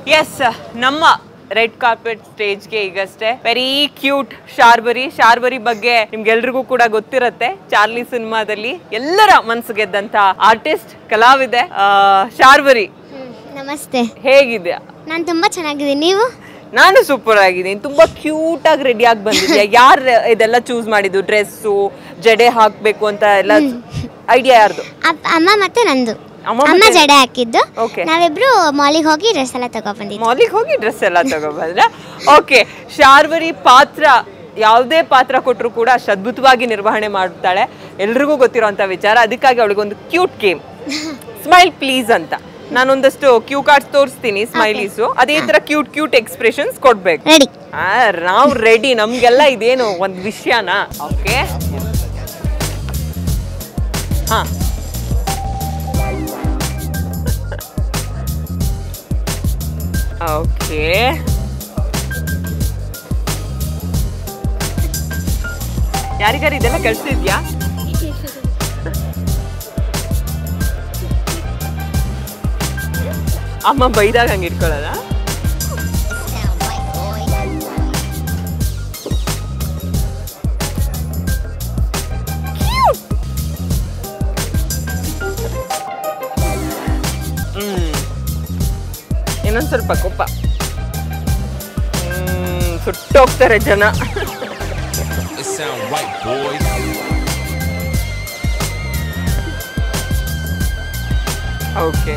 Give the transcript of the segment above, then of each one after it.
S ನಮ್ಮ red carpet ಸ್ಟೇಜ್ಗೆ ಈಗಷ್ಟೇ very cute ಶಾರ್ಬರಿ ಶಾರ್ಬರಿ ಬಗ್ಗೆ ನಿಮ್ಗೆಲ್ರಿಗೂ ಕೂಡ ಗೊತ್ತಿರತ್ತೆ ಚಾರ್ಲಿ ಸಿನಿಮಾದಲ್ಲಿ ಎಲ್ಲರ ಮನ್ಸು ಗೆದ್ದಂತ ಆರ್ಟಿಸ್ಟ್ ಕಲಾವಿದೆ ಆ, ಶಾರ್ಬರಿ ನಮಸ್ತೆ ಹೇಗಿದ್ಯಾ ನಾನು ತುಂಬಾ ಚೆನ್ನಾಗಿದ್ದೀನಿ ನೀವು ನಾನು ಸೂಪರ್ ಆಗಿದ್ದೀನಿ ತುಂಬಾ ಕ್ಯೂಟ್ ಆಗಿ ರೆಡಿ ಆಗಿ ಬಂದಿದ್ಯಾ ಯಾರು ಇದೆಲ್ಲ ಚೂಸ್ ಮಾಡಿದ್ದು ಡ್ರೆಸ್ಸು ಜಡೆ ಹಾಕ್ಬೇಕು ಅಂತ ಎಲ್ಲ ಐಡಿಯಾ ಯಾರ್ದು ಅಪ್ಪ ಅಮ್ಮ ಮತ್ತೆ ನಂದು ಅಮ್ಮ ಅಮ್ಮ ಮತ್ತೆ- ಜಡೆ ಹಾಕಿದ್ದು Okay. ನಾವಿಬ್ರು ಮಾಲಿಗೆ ಹೋಗಿ ಡ್ರೆಸ್ ಎಲ್ಲ ತಗೊಬಂದಿದ್ವಿ ಮಾಲಿಗೆ ಹೋಗಿ ಡ್ರೆಸ್ ಎಲ್ಲ ತಗೋಬಂದ್ರ ಓಕೆ ಶಾರ್ವರಿ ಪಾತ್ರ ಯಾವುದೇ ಪಾತ್ರ ಕೊಟ್ಟರು ಕೂಡ ಅಷ್ಟು ಅದ್ಭುತವಾಗಿ ನಿರ್ವಹಣೆ ಮಾಡ್ತಾಳೆ ಎಲ್ರಿಗೂ ಗೊತ್ತಿರೋಂಥ ವಿಚಾರ ಅದಕ್ಕಾಗಿ ಅವಳಿಗೊಂದು ಕ್ಯೂಟ್ ಗೇಮ್ ಸ್ಮೈಲ್ ಪ್ಲೀಸ್ ಅಂತ ನಾನೊಂದಷ್ಟು ಕ್ಯೂ ಕಾರ್ಡ್ಸ್ ತೋರಿಸ್ತೀನಿ ಸ್ಮೈಲೀಸು ಅದೇ ತರ ಕ್ಯೂಟ್ ಕ್ಯೂಟ್ ಎಕ್ಸ್ಪ್ರೆಷನ್ಸ್ ಕೊಡ್ಬೇಕು ರೆಡಿ ಆ, ನಾವು ರೆಡಿ ನಮ್ಗೆಲ್ಲ ಇದೇನು ಒಂದು ವಿಷಯನಾ ಓಕೆ ಹಾ ಓಕೆ ಯಾರಿಗಾರು ಇದೆಲ್ಲ ಕಳ್ಸಿದ್ಯಾ ಅಮ್ಮ ಬೈದಾಗ ಹಂಗೆ ಇಟ್ಕೊಳ್ಳೋದ ಹ್ಮ್ ಇನ್ನೊಂದ್ ಸ್ವಲ್ಪ ಕೊಪ್ಪ ಹ್ಮ್ ಸುಟ್ಟೋಗ್ತಾರೆ ಜನ It sound right, boys. Okay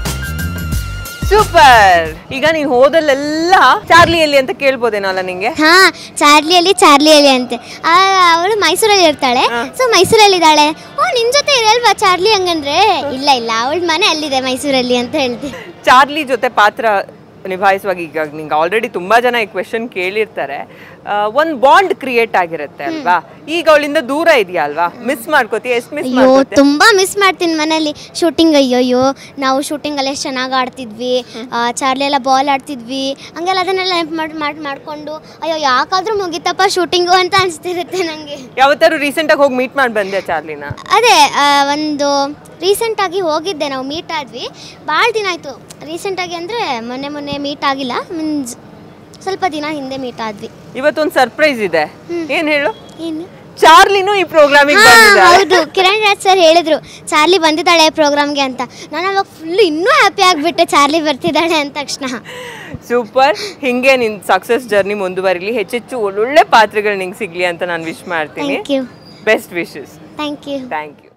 super ಈಗ ನೀನ್ ಹೋದಲ್ಲೆಲ್ಲ ಚಾರ್ಲಿಯಲ್ಲಿ ಅಂತ ಕೇಳ್ಬೋದೇನಲ್ಲ ನಿಂಗೆ ಹಾ ಚಾರ್ಲಿಯಲ್ಲಿ ಚಾರ್ಲಿಯಲ್ಲಿ ಅಂತೆ ಅವಳು ಮೈಸೂರಲ್ಲಿ ಇರ್ತಾಳೆ ಸೊ ಮೈಸೂರಲ್ಲಿ ಇದ್ದಾಳೆ ಓ ನಿನ್ ಜೊತೆ ಇರಲ್ವಾ ಚಾರ್ಲಿ ಹಂಗಂದ್ರೆ ಇಲ್ಲ ಇಲ್ಲ ಅವಳ ಮನೆ ಅಲ್ಲಿದೆ ಮೈಸೂರಲ್ಲಿ ಅಂತ ಹೇಳ್ತೀನಿ ಚಾರ್ಲಿ ಜೊತೆ ಪಾತ್ರ ನಿಭಾಯಿಸುವಾಗ ಈಗ ನಿಂಗೆ ಆಲ್ರೆಡಿ ತುಂಬಾ ಜನ ಈ ಕ್ವೆಶನ್ ಕೇಳಿರ್ತಾರೆ ಒಂದು ಬಾಂಡ್ ಕ್ರಿಯೇಟ್ ಆಗಿರುತ್ತೆ ಅಲ್ವಾ ಈಗ ಅವಳಿಂದ ದೂರ ಇದೆಯಾ ಅಲ್ವಾ ಮಿಸ್ ಮಾಡ್ಕೋತಿ ಎಷ್ಟು ಮಿಸ್ ಅಯ್ಯೋ ಮಾಡ್ಕೋತಿ ತುಂಬಾ ಮಿಸ್ ಮಾಡ್ತೀನಿ ಮನೇಲಿ ಶೂಟಿಂಗ್ ಅಯ್ಯೋಯ್ಯೋ ನಾವು ಶೂಟಿಂಗ್ ಅಲ್ಲಿ ಎಷ್ಟು ಚೆನ್ನಾಗಿ ಆಡ್ತಿದ್ವಿ ಆ, ಚಾರ್ಲಿ ಎಲ್ಲ ಬಾಲ್ ಆಡ್ತಿದ್ವಿ ಹಂಗೆಲ್ಲ ಅದನ್ನೆಲ್ಲ ನೆನ್ಪು ಮಾಡಿ ಮಾಡಿ ಮಾಡ್ಕೊಂಡು ಅಯ್ಯೋ ಯಾಕಾದ್ರೂ ಮುಗಿತಪ್ಪ ಶೂಟಿಂಗು ಅಂತ ಅನಿಸ್ತಿರುತ್ತೆ ನನಗೆ ಯಾವತ್ತಾರು ರೀಸೆಂಟಾಗಿ ಹೋಗಿ ಮೀಟ್ ಮಾಡಿ ಬಂದೆ ಚಾರ್ಲಿನ ಅದೇ ಆ, ಒಂದು ರೀಸೆಂಟಾಗಿ ಹೋಗಿದ್ದೆ ನಾವು ಮೀಟ್ ಆದ್ವಿ ಭಾಳ ದಿನ ಆಯಿತು ರೀಸೆಂಟಾಗಿ ಅಂದರೆ ಮೊನ್ನೆ ಮೊನ್ನೆ ಮೀಟ್ ಆಗಿಲ್ಲ ಮೀನ್ಸ್ ಸ್ವಲ್ಪ ದಿನ ಹಿಂದೆ ಮೀಟ್ ಆದ್ವಿ ಇವತ್ತೊಂದು ಸರ್ಪ್ರೈಸ್ ಇದೆ ಏನ್ ಹೇಳು ಏನು ಚಾರ್ಲಿನೂ ಈ ಪ್ರೋಗ್ರಾಮಿಗೆ ಹಾ, ಬಂದಿದ್ದಾರೆ ಹೌದು ಕಿರಣ್ ರಾಜ್ ಸರ್ ಹೇಳಿದ್ರು ಚಾರ್ಲಿ ಬಂದಿದ್ದಾಳೆ ಪ್ರೋಗ್ರಾಮ್ಗೆ ಅಂತ ನಾನು ಅವಾಗ ಫುಲ್ ಇನ್ನೂ ಹ್ಯಾಪಿ ಆಗಿಬಿಟ್ಟೆ ಚಾರ್ಲಿ ಬರ್ತಿದ್ದಾಳೆ ಅಂದ ತಕ್ಷಣ ಸೂಪರ್ ಹಿಂಗೆ ನಿನ್ ಸಕ್ಸಸ್ ಜರ್ನಿ ಮುಂದುವರಿಲಿ ಹೆಚ್ಚೆಚ್ಚು ಒಳ್ಳೊಳ್ಳೆ ಪಾತ್ರಗಳು ನಿಂಗೆ ಸಿಗ್ಲಿ ಅಂತ ನಾನು ವಿಶ್ ಮಾಡ್ತೀನಿ thank you best wishes thank you thank you